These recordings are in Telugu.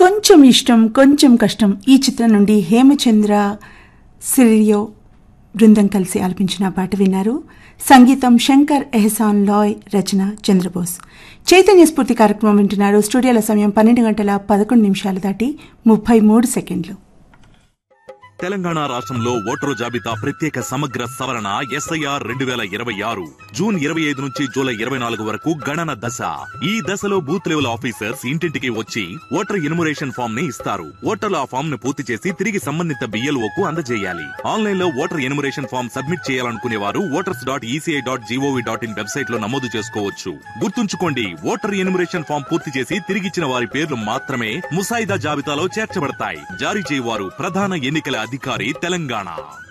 కొంచెం ఇష్టం కొంచెం కష్టం ఈ చిత్రం నుండి హేమచంద్ర సిరియో బృందం కలిసి ఆలపించిన పాట విన్నారు సంగీతం శంకర్ ఎహసాన్ లాయ్ రచన చంద్రబోస్ చైతన్య స్ఫూర్తి కార్యక్రమం వింటున్నారు స్టూడియోల సమయం పన్నెండు గంటల పదకొండు నిమిషాలు దాటి ముప్పై మూడు సెకండ్లు తెలంగాణ రాష్ట్రంలో ఓటరు జాబితా ప్రత్యేక సమగ్ర సవరణ ఎస్ఐఆర్ రెండు వేల ఇరవై ఆరు జూన్ ఇరవై ఐదు నుంచి జూలై ఇరవై నాలుగు వరకు గణన దశ ఈ దశలో బూత్ లెవెల్ ఆఫీసర్స్ ఇంటింటికి వచ్చి ఓటర్ ఇనుమరేషన్ ఫామ్ ని ఇస్తారు ఓటర్లు ఆ ఫామ్ ను పూర్తి చేసి తిరిగి సంబంధిత బిఎల్ఓ కు అందజేయాలి ఆన్లైన్ లో ఓటర్ ఎనుమరేషన్ ఫామ్ సబ్మిట్ చేయాలనుకునే వారు voters dot ECI dot GOV dot in website లో నమోదు చేసుకోవచ్చు గుర్తుంచుకోండి ఓటర్ ఎనుమరేషన్ ఫామ్ పూర్తి చేసి తిరిగిచ్చిన వారి పేర్లు మాత్రమే ముసాయిదా జాబితాలో చేర్చబడతాయి జారీ చేయవారు ప్రధాన ఎన్నికల అధికారి తెలంగాణ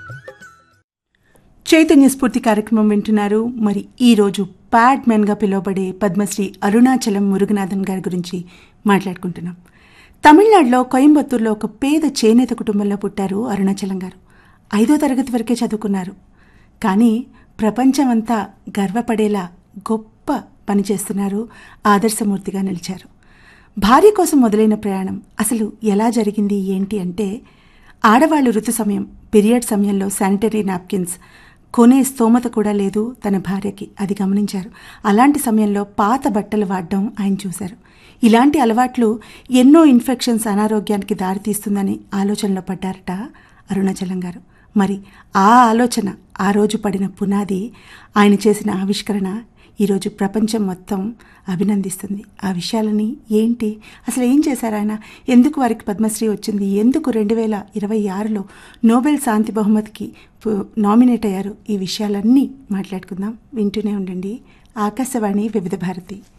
చైతన్య స్ఫూర్తి కార్యక్రమం వింటున్నారు మరి ఈ రోజు ప్యాడ్ మెన్ గా పిలువబడే పద్మశ్రీ అరుణాచలం మురుగనాథన్ గారి గురించి మాట్లాడుకుంటున్నాం తమిళనాడులో కోయంబత్తూరులో ఒక పేద చేనేత కుటుంబంలో పుట్టారు అరుణాచలం గారు ఐదో తరగతి వరకే చదువుకున్నారు కానీ ప్రపంచమంతా గర్వపడేలా గొప్ప పని చేస్తున్నారు ఆదర్శమూర్తిగా నిలిచారు భార్య కోసం మొదలైన ప్రయాణం అసలు ఎలా జరిగింది ఏంటి అంటే ఆడవాళ్లు ఋతు సమయం పీరియడ్ సమయంలో శానిటరీ నాప్కిన్స్ కొనే స్తోమత కూడా లేదు తన భార్యకి అది గమనించారు అలాంటి సమయంలో పాత బట్టలు వాడడం ఆయన చూశారు ఇలాంటి అలవాట్లు ఎన్నో ఇన్ఫెక్షన్స్ అనారోగ్యానికి దారితీస్తుందని ఆలోచనలో పడ్డారట అరుణాచలం గారు మరి ఆ ఆలోచన ఆ రోజు పడిన పునాది ఆయన చేసిన ఆవిష్కరణ ఈరోజు ప్రపంచం మొత్తం అభినందిస్తుంది ఆ విషయాలని ఏంటి అసలు ఏం చేశారు ఆయన ఎందుకు వారికి పద్మశ్రీ వచ్చింది ఎందుకు రెండు వేల ఇరవై ఆరులో నోబెల్ శాంతి బహుమతికి నామినేట్ అయ్యారు ఈ విషయాలన్నీ మాట్లాడుకుందాం వింటూనే ఉండండి ఆకాశవాణి వివిధ భారతి